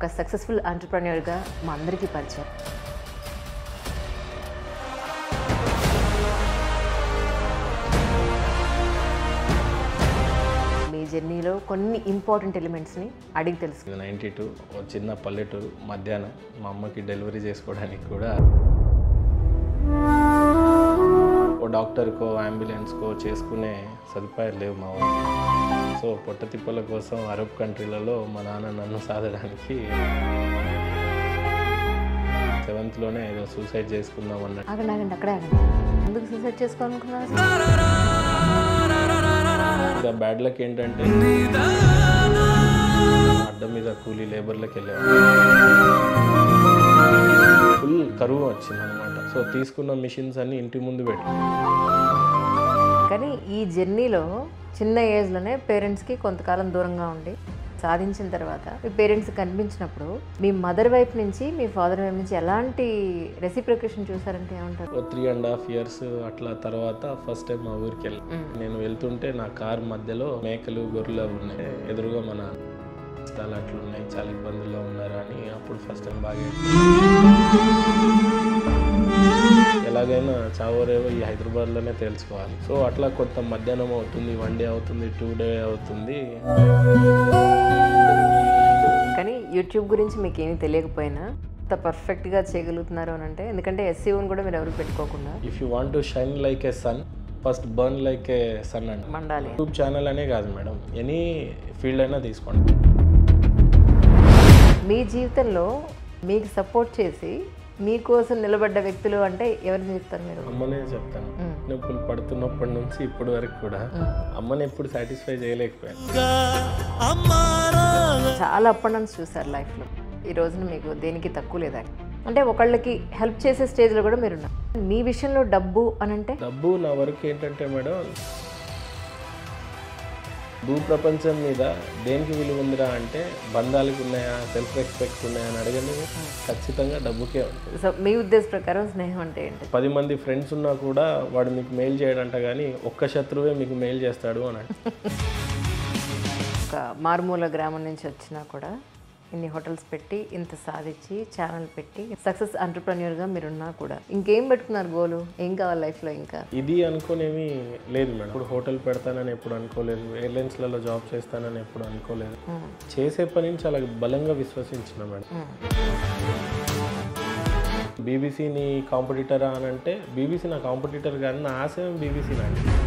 ఒక సక్సెస్ఫుల్ ఆంటర్ప్రెన్యూర్గా మా అందరికీ పరిచయం మీ జర్నీలో కొన్ని ఇంపార్టెంట్ ఎలిమెంట్స్ని అడిగి తెలుసు ఇది నైంటీ టూ ఓ చిన్న పల్లెటూరు మధ్యాహ్నం మా అమ్మకి డెలివరీ చేసుకోవడానికి కూడా ఓ డాక్టర్కో అంబులెన్స్కో చేసుకునే సదుపాయాలు లేవు మా ఊరు సో పొట్ట తిప్పల కోసం అరబ్ కంట్రీలలో మా నాన్న నన్ను సాధడానికి సెవెంత్లోనే ఏదో సూసైడ్ చేసుకుందాం అన్నట్టు ఆగండి ఆగండి అక్కడే ఆగండి ఎందుకు సూసైడ్ చేసుకోవాలనుకున్నారు ఇంకా బ్యాడ్ లక్ ఏంటంటే అడ్డ మీద కూలీ లేబర్లకు వెళ్ళేవాడు ఫుల్ కరువు వచ్చింది అనమాట సో తీసుకున్న మిషన్స్ అన్ని ఇంటి ముందు పెట్టి కానీ ఈ జర్నీలో చిన్న ఏజ్లోనే పేరెంట్స్కి కొంతకాలం దూరంగా ఉండి సాధించిన తర్వాత మీ పేరెంట్స్ కనిపించినప్పుడు మీ మదర్ వైపు నుంచి మీ ఫాదర్ వైపు నుంచి ఎలాంటి రెసిప్రికేషన్ చూసారంటే ఏమంటారు ఓ త్రీ అండ్ హాఫ్ ఇయర్స్ అట్లా తర్వాత ఫస్ట్ టైం మా ఊరికి వెళ్ళి నేను వెళ్తుంటే నా కార్ మధ్యలో మేకలు గొర్రెలు ఉన్నాయి ఎదురుగా మన చాలా అట్లా ఉన్నాయి చాలా ఇబ్బందుల్లో ఉన్నారు అని అప్పుడు ఫస్ట్ టైం బాగా ఎలాగైనా చావరేవో ఈ హైదరాబాద్లోనే తెలుసుకోవాలి సో అట్లా కొంత మధ్యాహ్నం అవుతుంది వన్ డే అవుతుంది టూ డే అవుతుంది కానీ యూట్యూబ్ గురించి మీకు ఏమీ తెలియకపోయినా అంత పర్ఫెక్ట్గా చేయగలుగుతున్నారు అని అంటే ఎందుకంటే ఎస్సీఓని కూడా మీరు ఎవరు పెట్టుకోకుండా if you want to shine like a sun first burn like a sun అండి మండాలి యూట్యూబ్ ఛానల్ అనే కాదు మేడం ఎనీ ఫీల్డ్ అయినా తీసుకోండి మీ జీవితంలో మీకు సపోర్ట్ చేసి మీకోసం నిలబడ్డ వ్యక్తులు అంటే ఎవరిని చెప్తారు మీరు అమ్మనే చెప్తాను నొప్పులు పడుతున్నప్పటి నుంచి ఇప్పటి వరకు కూడా అమ్మని ఎప్పుడు సాటిస్ఫై చేయలేకపోయాను చాలా అప్ అండ్ డౌన్స్ చూసారు లైఫ్లో ఈ రోజున మీకు దేనికి తక్కువ లేదా అంటే ఒకళ్ళకి హెల్ప్ చేసే స్టేజ్లో కూడా మీరు ఉన్నారు మీ విషయంలో డబ్బు అని అంటే డబ్బు నా వరకు ఏంటంటే మేడం భూ ప్రపంచం మీద దేనికి విలువ ఉందిరా అంటే బంధాలకు ఉన్నాయా సెల్ఫ్ రెస్పెక్ట్ ఉన్నాయా అని అడగండి ఖచ్చితంగా డబ్బుకే ఉంటుంది సో మీ ఉద్దేశ ప్రకారం స్నేహం అంటే ఏంటి పది మంది ఫ్రెండ్స్ ఉన్నా కూడా వాడు మీకు మెయిల్ చేయడంట కానీ ఒక్క శత్రువే మీకు మెయిల్ చేస్తాడు అని అంటే ఒక మారుమూల గ్రామం నుంచి వచ్చినా కూడా ఇన్ని హోటల్స్ పెట్టి ఇంత సాధించి ఛానల్ పెట్టి సక్సెస్ అంటర్ప్రెన్యూర్గా మీరున్నా కూడా ఇంకేం పెట్టుకున్నారు గోలు ఏం కావాలి లైఫ్లో ఇంకా ఇది అనుకునేవి లేదు మేడం ఇప్పుడు హోటల్ పెడతానని ఎప్పుడు అనుకోలేదు ఎయిర్లైన్స్లలో జాబ్ చేస్తానని ఎప్పుడు అనుకోలేదు చేసే పనిని చాలా బలంగా విశ్వసించిన మేడం బీబీసీని కాంపిటీటరా అని అంటే బీబీసీ నా కాంపిటీటర్ కానీ నా ఆశయం బీబీసీ నాకు